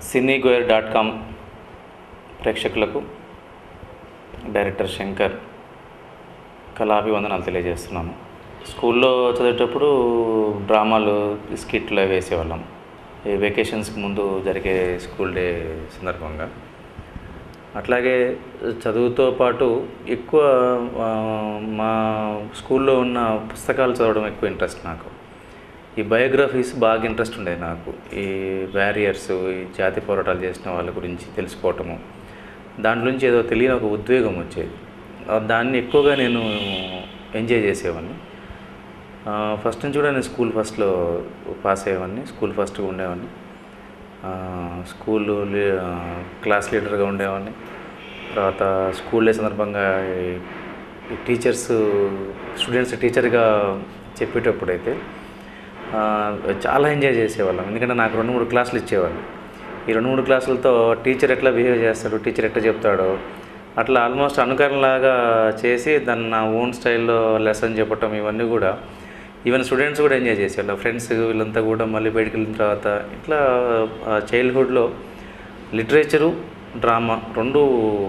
cinegoer dot com ప్రేక్షకులకు director Shankar కళాభివందనాలు తెలియజేస్తున్నాను స్కూల్లో చదివేటప్పుడు డ్రామాలు స్కిట్లు అవి వేసేవాళ్ళం ఈ వెకేషన్స్కి ముందు జరిగే స్కూల్ డే సందర్భంగా అట్లాగే చదువుతో పాటు ఎక్కువ ఆ, మా స్కూల్లో ఉన్న పుస్తకాలు చదవడం ఎక్కువ ఇంట్రెస్ట్ నాకు ఈ బయోగ్రఫీస్ బాగా ఇంట్రెస్ట్ ఉండేది నాకు ఈ బ్యారియర్స్ ఈ జాతి పోరాటాలు చేసిన వాళ్ళ గురించి తెలుసుకోవటము దాంట్లో నుంచి ఏదో తెలియని ఒక ఉద్వేగం వచ్చేది ఆ, దాన్ని ఎక్కువగా నేను ఎంజాయ్ చేసేవాడిని ఆ, ఫస్ట్ నుంచి కూడా నేను స్కూల్ ఫస్ట్లో పాస్ అయ్యేవాడిని స్కూల్ ఫస్ట్గా ఉండేవాడిని ఆ, స్కూల్ లీ ఆ, క్లాస్ లీడర్గా ఉండేవాడిని తర్వాత స్కూల్ డే సందర్భంగా ఈ- ఈ టీచర్స్ స్టూడెంట్స్ టీచర్గా చెప్పేటప్పుడు అయితే ఆ, చాలా ఎంజాయ్ చేసేవాళ్ళం ఎందుకంటే నాకు రెండు మూడు క్లాసులు ఇచ్చేవాళ్ళు ఈ రెండు మూడు క్లాసులతో టీచర్ ఎట్లా బిహేవ్ చేస్తాడు టీచర్ ఎట్లా చెప్తాడో అట్లా ఆల్మోస్ట్ అనుకరణలాగా చేసి దాన్ని నా ఓన్ స్టైల్లో లెసన్ చెప్పటం ఇవన్నీ కూడా ఈవెన్ స్టూడెంట్స్ కూడా ఎంజాయ్ చేసేవాళ్ళు ఫ్రెండ్స్ వీళ్ళంతా కూడా మళ్ళీ బయటికి వెళ్ళిన తర్వాత ఇట్లా చైల్డ్హుడ్లో లిటరేచరు డ్రామా రెండు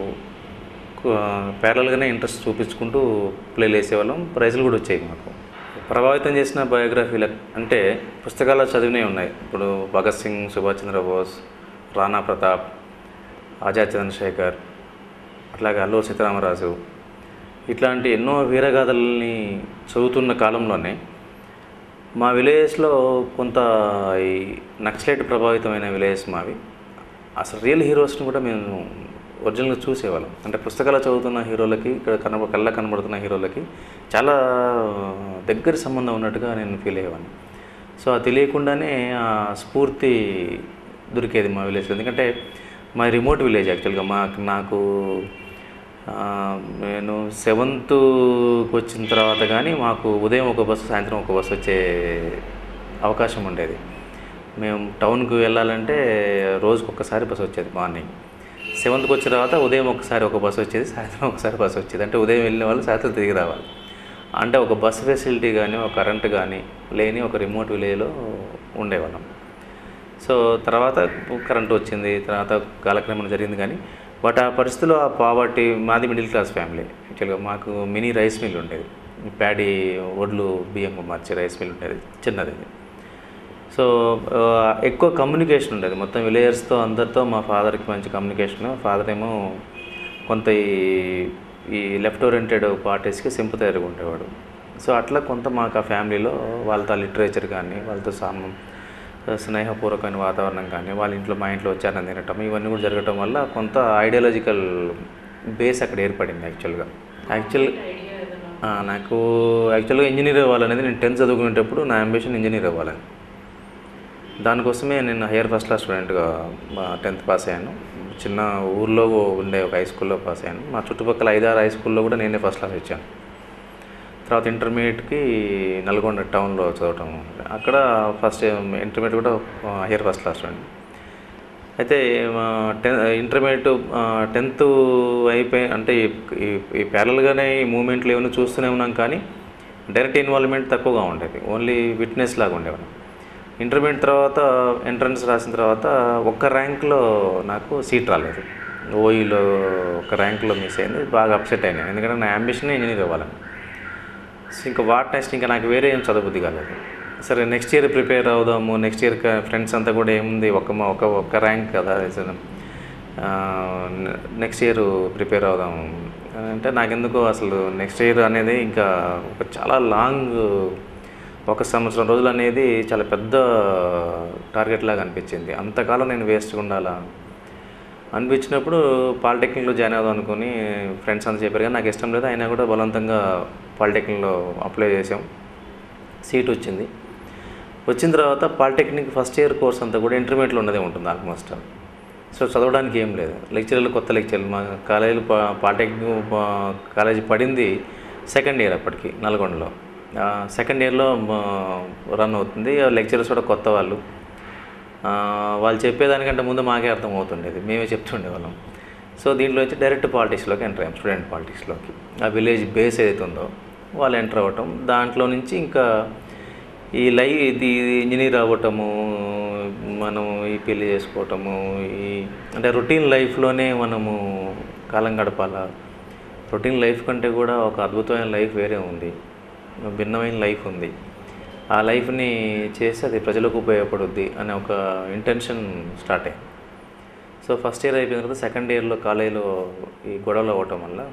ప్యారల్గానే ఇంట్రెస్ట్ చూపించుకుంటూ ప్లేలు వేసేవాళ్ళం ప్రైజులు కూడా వచ్చాయి మాకు ప్రభావితం చేసిన బయోగ్రఫీలు అంటే పుస్తకాల్లో చదివినవి ఉన్నాయి ఇప్పుడు భగత్ సింగ్ సుభాష్ చంద్రబోస్ రాణా ప్రతాప్ ఆజాద్ చంద్రశేఖర్ అట్లాగే అల్లూరు సీతారామరాజు ఇట్లాంటి ఎన్నో వీరగాథల్ని చదువుతున్న కాలంలోనే మా విలేజెస్లో కొంత ఈ నక్సలైట్ ప్రభావితమైన విలేజెస్ మావి అసలు రియల్ హీరోస్ని కూడా మేము ఒరిజినల్గా చూసేవాళ్ళం అంటే పుస్తకాలు చదువుతున్న హీరోలకి ఇక్కడ కనబ కళ్ళ కనబడుతున్న హీరోలకి చాలా దగ్గర సంబంధం ఉన్నట్టుగా నేను ఫీల్ అయ్యేవాడిని సో అది తెలియకుండానే ఆ స్ఫూర్తి దొరికేది మా విలేజ్లో ఎందుకంటే మా రిమోట్ విలేజ్ యాక్చువల్గా మాకు నాకు ఆ, నేను సెవెంత్కి వచ్చిన తర్వాత కానీ మాకు ఉదయం ఒక బస్సు సాయంత్రం ఒక బస్సు వచ్చే అవకాశం ఉండేది మేము టౌన్కి వెళ్ళాలంటే రోజుకి ఒక్కసారి బస్సు వచ్చేది మార్నింగ్ సెవెంత్కి వచ్చిన తర్వాత ఉదయం ఒకసారి ఒక బస్సు వచ్చేది సాయంత్రం ఒకసారి బస్సు వచ్చేది అంటే ఉదయం వెళ్ళిన వాళ్ళు సాయంత్రం తిరిగి రావాలి అంటే ఒక బస్ ఫెసిలిటీ కానీ ఒక కరెంట్ కానీ లేని ఒక రిమోట్ విలేజ్లో ఉండేవాళ్ళం సో తర్వాత కరెంట్ వచ్చింది తర్వాత కాలక్రమం జరిగింది కానీ బట్ ఆ పరిస్థితిలో ఆ పావర్టీ మాది మిడిల్ క్లాస్ ఫ్యామిలీ యాక్చువల్గా మాకు మినీ రైస్ మిల్ ఉండేది ప్యాడీ ఒడ్లు బియ్యం మార్చే రైస్ మిల్ ఉండేది చిన్నది సో ఆ, ఎక్కువ కమ్యూనికేషన్ ఉండేది మొత్తం విలేజర్స్తో అందరితో మా ఫాదర్కి మంచి కమ్యూనికేషన్ ఫాదర్ ఏమో కొంత ఈ ఈ లెఫ్ట్ ఓరియంటెడ్ పార్టీస్కి సింపతైర్గా ఉండేవాడు సో అట్లా కొంత మాకు ఆ ఫ్యామిలీలో వాళ్ళతో లిటరేచర్ కానీ వాళ్ళతో సామ స్నేహపూర్వకమైన వాతావరణం కానీ వాళ్ళ ఇంట్లో మా ఇంట్లో వచ్చారని తినటం ఇవన్నీ కూడా జరగటం వల్ల కొంత ఐడియాలజికల్ బేస్ అక్కడ ఏర్పడింది యాక్చువల్గా యాక్చువల్ ఆ, నాకు యాక్చువల్గా ఇంజనీర్ అవ్వాలనేది నేను టెన్త్ చదువుకునేటప్పుడు నా అంబిషన్ ఇంజనీర్ అవ్వాలని దానికోసమే నేను హైయర్ ఫస్ట్ క్లాస్ స్టూడెంట్గా టెన్త్ పాస్ అయ్యాను చిన్న ఊర్లో ఉండే ఒక హై స్కూల్లో పాస్ అయ్యాను మా చుట్టుపక్కల ఐదారు హై స్కూల్లో కూడా నేనే ఫస్ట్ క్లాస్ ఇచ్చాను తర్వాత ఇంటర్మీడియట్కి నల్గొండ టౌన్లో చదవటం అక్కడ ఫస్ట్ ఇంటర్మీడియట్ కూడా హైయర్ ఫస్ట్ క్లాస్ స్టూడెంట్ అయితే టెన్ ఇంటర్మీడియట్ టెన్త్ అయిపోయి అంటే ఈ- ఈ- ఈ ప్యారల్గానే ఈ మూమెంట్లు ఏమైనా చూస్తూనే ఉన్నాం కానీ డైరెక్ట్ ఇన్వాల్వ్మెంట్ తక్కువగా ఉండేది ఓన్లీ విట్నెస్ లాగా ఉండేవాళ్ళం ఇంటర్మీడియట్ తర్వాత ఎంట్రన్స్ రాసిన తర్వాత ఒక్క ర్యాంక్లో నాకు సీట్ రాలేదు ఓఈలో ఒక ర్యాంక్లో మిస్ అయింది బాగా అప్సెట్ అయినాను ఎందుకంటే నా అంబిషన్ ఇంజనీర్ అవ్వాలని సో ఇంకా వాట్ నెక్స్ట్ ఇంకా నాకు వేరే ఏం చదవబుద్ధి కాలేదు సరే నెక్స్ట్ ఇయర్ ప్రిపేర్ అవుదాము నెక్స్ట్ ఇయర్ ఫ్రెండ్స్ అంతా కూడా ఏముంది ఒక మా- ఒక ఒక్క ర్యాంక్ కదా నెక్స్ట్ ఇయర్ ప్రిపేర్ అవుదాము అంటే నాకెందుకో అసలు నెక్స్ట్ ఇయర్ అనేది ఇంకా ఒక చాలా లాంగ్ ఒక సంవత్సరం రోజులు అనేది చాలా పెద్ద టార్గెట్ లాగా అనిపించింది అంతకాలం నేను వేస్ట్గా ఉండాలా అనిపించినప్పుడు పాలిటెక్నిక్లో జాయిన్ అవుదాం అనుకుని ఫ్రెండ్స్ అంతా చెప్పారు కానీ నాకు ఇష్టం లేదు అయినా కూడా బలవంతంగా పాలిటెక్నిక్లో అప్లై చేసాం సీట్ వచ్చింది వచ్చిన తర్వాత పాలిటెక్నిక్ ఫస్ట్ ఇయర్ కోర్స్ అంతా కూడా ఇంటర్మీడియట్లో ఉన్నదే ఉంటుంది ఆల్మోస్ట్ సో చదవడానికి ఏం లేదు లెక్చరర్లు కొత్త లెక్చర్లు మా కాలేజీలో పా- పాలిటెక్నిక్ పా- కాలేజీ పడింది సెకండ్ ఇయర్ అప్పటికి నల్గొండలో ఆ, సెకండ్ ఇయర్లో రన్ అవుతుంది ఆ లెక్చరర్స్ కూడా కొత్త వాళ్ళు ఆ, వాళ్ళు చెప్పేదానికంటే ముందు మాకే అర్థం అవుతుండేది మేమే చెప్తుండేవాళ్ళం సో దీంట్లో వచ్చి డైరెక్ట్ పాలిటిక్స్లోకి ఎంటర్ అయ్యాం స్టూడెంట్ పాలిటిక్స్లోకి ఆ విలేజ్ బేస్ ఏదైతే ఉందో వాళ్ళు ఎంటర్ అవ్వటం దాంట్లో నుంచి ఇంకా ఈ లై ఇది ఇంజనీర్ అవ్వటము మనం ఈ పెళ్లి చేసుకోవటము ఈ అంటే రొటీన్ లైఫ్లోనే మనము కాలం గడపాలా రొటీన్ లైఫ్ కంటే కూడా ఒక అద్భుతమైన లైఫ్ వేరే ఉంది భిన్నమైన లైఫ్ ఉంది ఆ లైఫ్ని చేసి అది ప్రజలకు ఉపయోగపడుద్ది అనే ఒక ఇంటెన్షన్ స్టార్ట్ అయింది సో ఫస్ట్ ఇయర్ అయిపోయిన తర్వాత సెకండ్ ఇయర్లో కాలేజీలో ఈ గొడవలు అవ్వటం వల్ల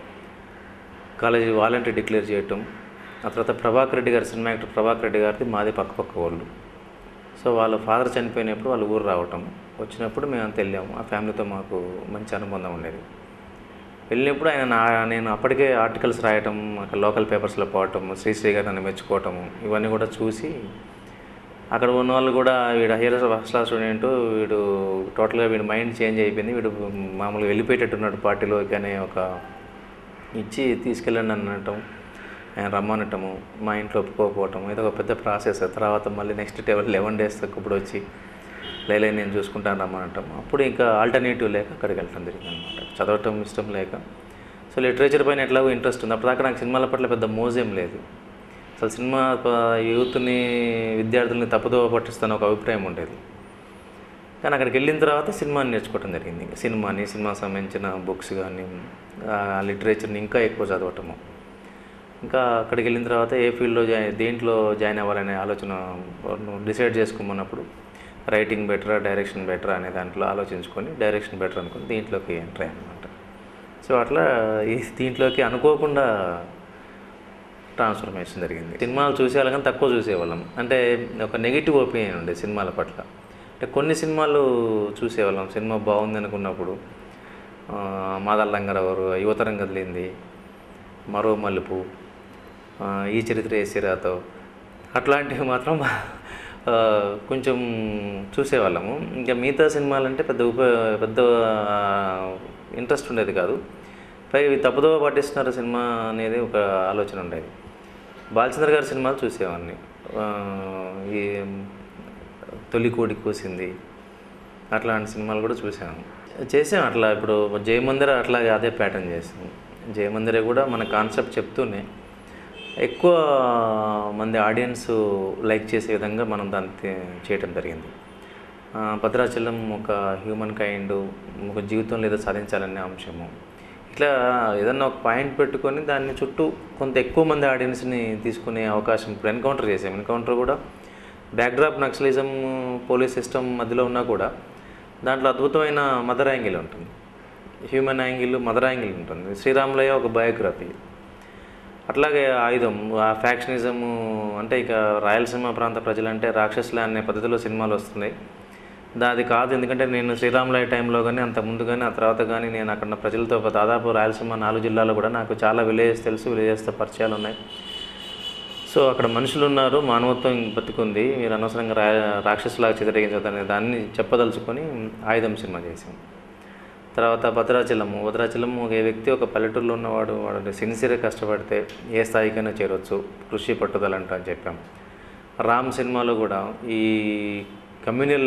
కాలేజీ వాలంటీర్ డిక్లేర్ చేయటం ఆ తర్వాత ప్రభాకర్ రెడ్డి గారు సినిమా యాక్టర్ ప్రభాకర్ రెడ్డి గారిది మాది పక్క పక్క వాళ్ళు సో వాళ్ళ ఫాదర్ చనిపోయినప్పుడు వాళ్ళ ఊరు రావటం వచ్చినప్పుడు మేము అంత వెళ్ళాము ఆ ఫ్యామిలీతో మాకు మంచి అనుబంధం ఉండేది వెళ్ళినప్పుడు ఆయన నా నేను అప్పటికే ఆర్టికల్స్ రాయటం అక్కడ లోకల్ పేపర్స్లో పోవటం శ్రీశ్రీ గారు నన్ను మెచ్చుకోవటము ఇవన్నీ కూడా చూసి అక్కడ ఉన్న వాళ్ళు కూడా వీడు హైయర్ ఫస్ట్ క్లాస్ స్టూడెంట్ వీడు టోటల్గా వీడు మైండ్ చేంజ్ అయిపోయింది వీడు మామూలుగా వెళ్ళిపోయేటట్టున్నాడు పార్టీలోకి అనే ఒక ఇచ్చి తీసుకెళ్ళండి అనటం ఆయన రమ్మనటము మా ఇంట్లో ఒప్పుకోకపోవటం ఇది ఒక పెద్ద ప్రాసెస్ తర్వాత మళ్ళీ నెక్స్ట్ టేబుల్ లెవెన్ డేస్ ఇప్పుడు వచ్చి లేలే నేను చూసుకుంటాను రమ్మనటం అప్పుడు ఇంకా ఆల్టర్నేటివ్ లేక అక్కడికి వెళ్ళటం జరిగింది అనమాట చదవటం ఇష్టం లేక సో లిటరేచర్ పైన ఎట్లాగో ఇంట్రెస్ట్ ఉంది అప్పటిదాకా నాకు సినిమాల పట్ల పెద్ద మోజేం లేదు అసలు సినిమా ప- యూత్ని విద్యార్థుల్ని తప్పుదోవ పట్టిస్తాను ఒక అభిప్రాయం ఉండేది కానీ అక్కడికి వెళ్ళిన తర్వాత సినిమాని నేర్చుకోవటం జరిగింది సినిమాని సినిమా సంబంధించిన బుక్స్ కానీ ఆ లిటరేచర్ని ఇంకా ఎక్కువ చదవటము ఇంకా అక్కడికి వెళ్ళిన తర్వాత ఏ ఫీల్డ్లో జాయిన్ దేంట్లో జాయిన్ అవ్వాలనే ఆలోచన డిసైడ్ చేసుకోమన్నప్పుడు రైటింగ్ బెటరా డైరెక్షన్ బెటరా అనే దాంట్లో ఆలోచించుకొని డైరెక్షన్ బెటర్ అనుకుని దీంట్లోకి ఎంటర్ అయ్యానమాట సో అట్లా ఈ దీంట్లోకి అనుకోకుండా ట్రాన్స్ఫర్మేషన్ జరిగింది సినిమాలు చూసేవాళ్ళం కానీ తక్కువ చూసేవాళ్ళం అంటే ఒక నెగిటివ్ ఒపీనియన్ ఉండే సినిమాల పట్ల అంటే కొన్ని సినిమాలు చూసేవాళ్ళం సినిమా బాగుంది అనుకున్నప్పుడు ఆ, మాదల్లంగరవరు యువతరం కదిలింది మరో మలుపు ఆ, ఈ చరిత్ర ఏసిరాతో అట్లాంటివి మాత్రం ఆ, కొంచెం చూసేవాళ్ళము ఇంకా మిగతా సినిమాలంటే పెద్ద ఉప పెద్ద ఇంట్రెస్ట్ ఉండేది కాదు పై తప్పుదోవ పట్టిస్తున్నారు సినిమా అనేది ఒక ఆలోచన ఉండేది బాలచంద్ర గారి సినిమాలు చూసేవాడిని ఆ, ఈ తొలి కోడి కూసింది అట్లాంటి సినిమాలు కూడా చూసాము చేసాం అట్లా ఇప్పుడు జయమందిర అట్లాగే అదే ప్యాటర్న్ చేసాం జయమందిరే కూడా మన కాన్సెప్ట్ చెప్తూనే ఎక్కువ మంది ఆడియన్స్ లైక్ చేసే విధంగా మనం దాన్ని తే- చేయటం జరిగింది ఆ, భద్రాచలం ఒక హ్యూమన్ కైండ్ ఒక జీవితంలో ఏదో సాధించాలనే అంశము ఇట్లా ఏదన్నా ఒక పాయింట్ పెట్టుకొని దాన్ని చుట్టూ కొంత ఎక్కువ మంది ఆడియన్స్ని తీసుకునే అవకాశం ఇప్పుడు ఎన్కౌంటర్ చేసాం ఎన్కౌంటర్ కూడా బ్యాక్డ్రాప్ నక్సలిజం పోలీస్ సిస్టమ్ మధ్యలో ఉన్నా కూడా దాంట్లో అద్భుతమైన మదర్ యాంగిల్ ఉంటుంది హ్యూమన్ యాంగిల్ మదర్ యాంగిల్ ఉంటుంది శ్రీరాములయ్య ఒక బయోగ్రఫీ అట్లాగే ఆయుధం ఆ ఫ్యాక్షనిజము అంటే ఇక రాయలసీమ ప్రాంత ప్రజలంటే రాక్షసులే అనే పద్ధతిలో సినిమాలు వస్తున్నాయి దా అది కాదు ఎందుకంటే నేను శ్రీరాములయ్య టైంలో కానీ అంత ముందు కానీ ఆ తర్వాత కానీ నేను అక్కడ ఉన్న ప్రజలతో దాదాపు రాయలసీమ నాలుగు జిల్లాలో కూడా నాకు చాలా విలేజెస్ తెలుసు విలేజెస్తో పరిచయాలు ఉన్నాయి సో అక్కడ మనుషులు ఉన్నారు మానవత్వం బతుకుంది మీరు అనవసరంగా రా రాక్షసులాగా చెదరగించదనే దాన్ని చెప్పదలుచుకొని ఆయుధం సినిమా చేసాం తర్వాత భద్రాచలము భద్రాచలం ఒక వ్యక్తి ఒక పల్లెటూరులో ఉన్నవాడు వాడు సిన్సియర్గా కష్టపడితే ఏ స్థాయికైనా చేరవచ్చు కృషి పట్టుదల అంట అని చెప్పాం రామ్ సినిమాలో కూడా ఈ కమ్యూనల్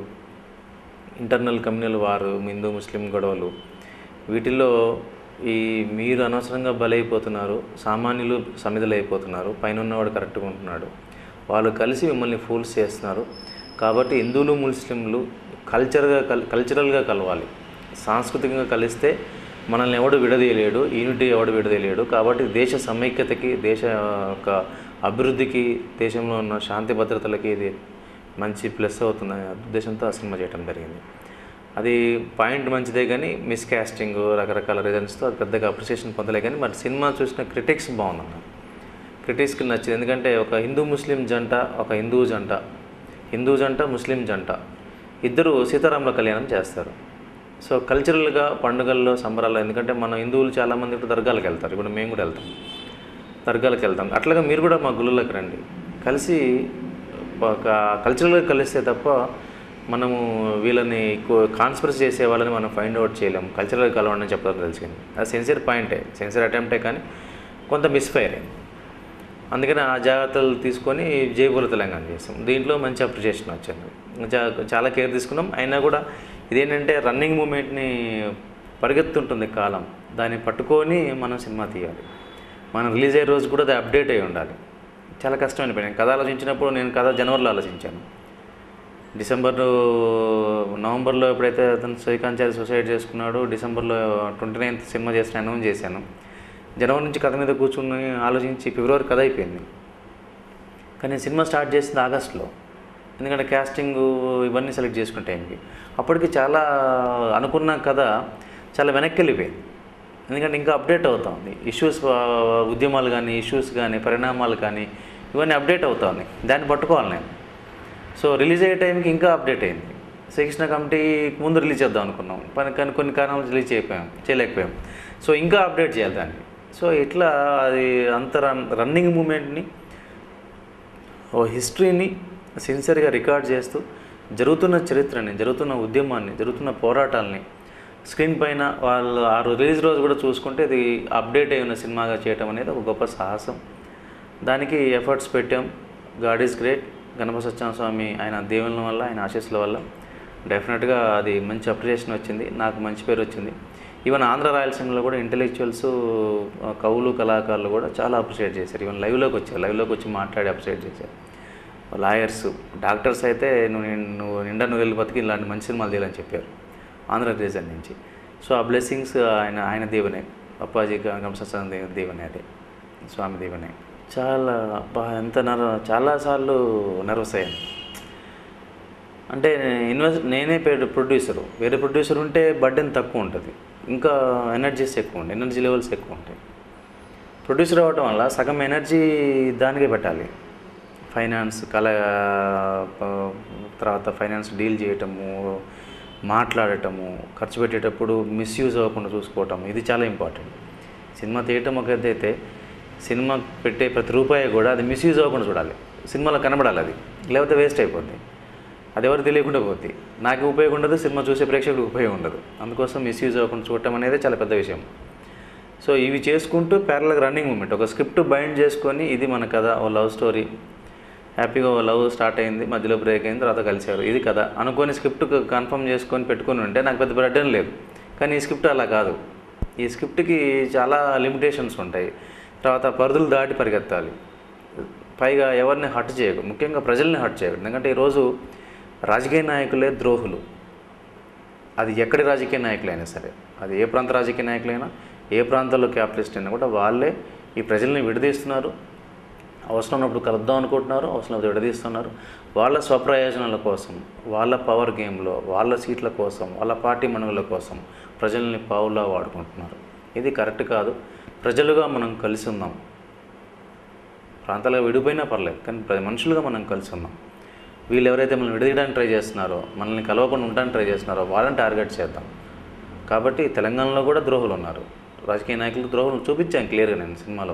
ఇంటర్నల్ కమ్యూనల్ వారు హిందూ ముస్లిం గొడవలు వీటిల్లో ఈ మీరు అనవసరంగా బలైపోతున్నారు సామాన్యులు సమిధలైపోతున్నారు పైన ఉన్నవాడు కరెక్ట్గా ఉంటున్నాడు వాళ్ళు కలిసి మిమ్మల్ని ఫూల్స్ చేస్తున్నారు కాబట్టి హిందువులు ముస్లింలు కల్చర్గా కల్ కల్చరల్గా కలవాలి సాంస్కృతికంగా కలిస్తే మనల్ని ఎవడు విడదీయలేడు యూనిటీ ఎవడు విడదీయలేడు కాబట్టి దేశ సమైక్యతకి దేశ యొక్క అభివృద్ధికి దేశంలో ఉన్న శాంతి భద్రతలకి ఇది మంచి ప్లస్ అవుతుందనే ఉద్దేశంతో ఆ సినిమా చేయడం జరిగింది అది పాయింట్ మంచిదే కానీ మిస్ క్యాస్టింగ్ రకరకాల రీజన్స్తో అది పెద్దగా అప్రిసియేషన్ పొందలే కానీ మరి సినిమా చూసిన క్రిటిక్స్ బాగుందన్న క్రిటిక్స్కి నచ్చింది ఎందుకంటే ఒక హిందూ ముస్లిం జంట ఒక హిందూ జంట హిందూ జంట ముస్లిం జంట ఇద్దరు సీతారాముల కళ్యాణం చేస్తారు సో కల్చరల్గా పండుగల్లో సంబరాల్లో ఎందుకంటే మన హిందువులు చాలామంది ఇప్పుడు దర్గాలకు వెళ్తారు ఇప్పుడు మేము కూడా వెళ్తాం దర్గాలకు వెళ్తాం అట్లాగా మీరు కూడా మా గుళ్ళకి రండి కలిసి ఒక కల్చరల్గా కలిస్తే తప్ప మనము వీళ్ళని ఎక్కువ కాన్స్పరస్ చేసే వాళ్ళని మనం ఫైండ్ అవుట్ చేయలేము కల్చరల్గా కలవండి అని చెప్పడం తెలిసింది అది సెన్సియర్ పాయింటే సెన్సియర్ అటెంప్టే కానీ కొంత మిస్ఫైర్ అయింది అందుకని ఆ జాగ్రత్తలు తీసుకొని జైపూర్ తెలంగాణ చేసాం దీంట్లో మంచి అప్రిషియేషన్ వచ్చింది చా- చాలా కేర్ తీసుకున్నాం అయినా కూడా ఇదేంటంటే రన్నింగ్ మూమెంట్ని పరిగెత్తుంటుంది కాలం దాన్ని పట్టుకొని మనం సినిమా తీయాలి మనం రిలీజ్ అయ్యే రోజు కూడా అది అప్డేట్ అయి ఉండాలి చాలా కష్టమైన పని నేను కథ ఆలోచించినప్పుడు నేను కథ జనవరిలో ఆలోచించాను డిసెంబర్ నవంబర్లో ఎప్పుడైతే అతను శ్రీకాంత్ సూసైడ్ చేసుకున్నాడో డిసెంబర్లో ట్వంటీ నైన్త్ సినిమా చేసిన అనౌన్స్ చేశాను జనవరి నుంచి కథ మీద కూర్చుని ఆలోచించి ఫిబ్రవరి కథ అయిపోయింది కానీ సినిమా స్టార్ట్ చేసింది ఆగస్ట్లో ఎందుకంటే క్యాస్టింగ్ ఇవన్నీ సెలెక్ట్ చేసుకునే టైంకి అప్పటికి చాలా అనుకున్న కథ చాలా వెనక్కి వెళ్ళిపోయింది ఎందుకంటే ఇంకా అప్డేట్ అవుతా ఉంది ఇష్యూస్ ఉద్యమాలు కానీ ఇష్యూస్ కానీ పరిణామాలు కానీ ఇవన్నీ అప్డేట్ అవుతా ఉన్నాయి దాన్ని పట్టుకోవాలి నేను సో రిలీజ్ అయ్యే టైంకి ఇంకా అప్డేట్ అయింది శ్రీకృష్ణ కమిటీ ముందు రిలీజ్ చేద్దాం అనుకున్నాం పని కానీ కొన్ని కారణాలు రిలీజ్ చేయకపోయాం చేయలేకపోయాం సో ఇంకా అప్డేట్ చేయాలి దాన్ని సో ఇట్లా అది అంత రన్ రన్నింగ్ మూమెంట్ని ఓ హిస్టరీని సిన్సియర్గా రికార్డ్ చేస్తూ జరుగుతున్న చరిత్రని జరుగుతున్న ఉద్యమాన్ని జరుగుతున్న పోరాటాలని స్క్రీన్ పైన వాళ్ళు ఆ రిలీజ్ రోజు కూడా చూసుకుంటే ఇది అప్డేట్ అయి ఉన్న సినిమాగా చేయటం అనేది ఒక గొప్ప సాహసం దానికి ఎఫర్ట్స్ పెట్టాం god is great Ganapathi Satyanarayana Swamy ఆయన దేవుళ్ళ వల్ల ఆయన ఆశీస్సుల వల్ల డెఫినెట్గా అది మంచి అప్రిషియేషన్ వచ్చింది నాకు మంచి పేరు వచ్చింది ఈవెన్ ఆంధ్ర రాయలసీమలో కూడా ఇంటెలెక్చువల్స్ కవులు కళాకారులు కూడా చాలా అప్రిషియేట్ చేశారు ఈవెన్ లైవ్లోకి వచ్చారు లైవ్లోకి వచ్చి మాట్లాడి అప్రిషియేట్ చేశారు లాయర్స్ డాక్టర్స్ అయితే నువ్వు నిన్- నువ్వు నిండా నువ్వు వెళ్ళి బతికి ఇలాంటి మంచి సినిమాలు తీయాలని చెప్పారు ఆంధ్ర రీజన్ నుంచి సో ఆ బ్లెస్సింగ్స్ ఆయన ఆయన దీవెనే అప్పాజీ గంసత్సంగ దీవెనే అది స్వామి దీవెనే చాలా అబ్బా ఎంత నర్వ చాలాసార్లు నర్వస్ అయ్యాను అంటే ఇన్వెస్ట్ నేనే పేరు ప్రొడ్యూసరు వేరే ప్రొడ్యూసర్ ఉంటే బర్డెన్ తక్కువ ఉంటుంది ఇంకా ఎనర్జీస్ ఎక్కువ ఉంటాయి ఎనర్జీ లెవెల్స్ ఎక్కువ ఉంటాయి ప్రొడ్యూసర్ అవ్వటం వల్ల సగం ఎనర్జీ దానికే పెట్టాలి ఫైనాన్స్ కళ ప- తర్వాత ఫైనాన్స్ డీల్ చేయటము మాట్లాడటము ఖర్చు పెట్టేటప్పుడు మిస్యూజ్ అవ్వకుండా చూసుకోవటం ఇది చాలా ఇంపార్టెంట్ సినిమా తీయటం ఒక ఎత్తు అయితే సినిమా పెట్టే ప్రతి రూపాయి కూడా అది మిస్యూజ్ అవ్వకుండా చూడాలి సినిమాలో కనబడాలి అది లేకపోతే వేస్ట్ అయిపోద్ది అది ఎవరు తెలియకుండా పోద్ది నాకు ఉపయోగం ఉండదు సినిమా చూసే ప్రేక్షకుడికి ఉపయోగం ఉండదు అందుకోసం మిస్యూజ్ అవ్వకుండా చూడటం అనేది చాలా పెద్ద విషయం సో ఇవి చేసుకుంటూ ప్యారల్గా రన్నింగ్ మూమెంట్ ఒక స్క్రిప్ట్ బైండ్ చేసుకొని ఇది మన కథ ఓ లవ్ స్టోరీ హ్యాపీగా ఓ లవ్ స్టార్ట్ అయింది మధ్యలో బ్రేక్ అయింది తర్వాత కలిశారు ఇది కథ అనుకోని స్క్రిప్ట్ కన్ఫర్మ్ చేసుకొని పెట్టుకొని ఉంటే నాకు పెద్ద బర్డెన్ లేదు కానీ ఈ స్క్రిప్ట్ అలా కాదు ఈ స్క్రిప్ట్కి చాలా లిమిటేషన్స్ ఉంటాయి తర్వాత పరిధులు దాటి పరిగెత్తాలి పైగా ఎవరిని హట్ చేయకు ముఖ్యంగా ప్రజల్ని హట్ చేయకు ఎందుకంటే ఈరోజు రాజకీయ నాయకులే ద్రోహులు అది ఎక్కడి రాజకీయ నాయకులైనా సరే అది ఏ ప్రాంత రాజకీయ నాయకులైనా ఏ ప్రాంతంలో క్యాపిటలిస్ట్ అయినా కూడా వాళ్ళే ఈ ప్రజల్ని విడదీస్తున్నారు అవసరం ఉన్నప్పుడు కలుద్దాం అనుకుంటున్నారు అవసరం ఉన్నప్పుడు విడదీస్తున్నారు వాళ్ళ స్వప్రయోజనాల కోసం వాళ్ళ పవర్ గేమ్లో వాళ్ళ సీట్ల కోసం వాళ్ళ పార్టీ మనుగల కోసం ప్రజల్ని పావులా వాడుకుంటున్నారు ఇది కరెక్ట్ కాదు ప్రజలుగా మనం కలిసి ఉందాం ప్రాంతాలుగా విడిపోయినా పర్లేదు కానీ ప్ర- మనుషులుగా మనం కలిసి ఉన్నాం వీళ్ళు ఎవరైతే మనల్ని విడదీయడానికి ట్రై చేస్తున్నారో మనల్ని కలవకుండా ఉండడానికి ట్రై చేస్తున్నారో వాళ్ళని టార్గెట్ చేద్దాం కాబట్టి తెలంగాణలో కూడా ద్రోహులు ఉన్నారు రాజకీయ నాయకులు ద్రోహులు చూపించాను క్లియర్గా నేను సినిమాలో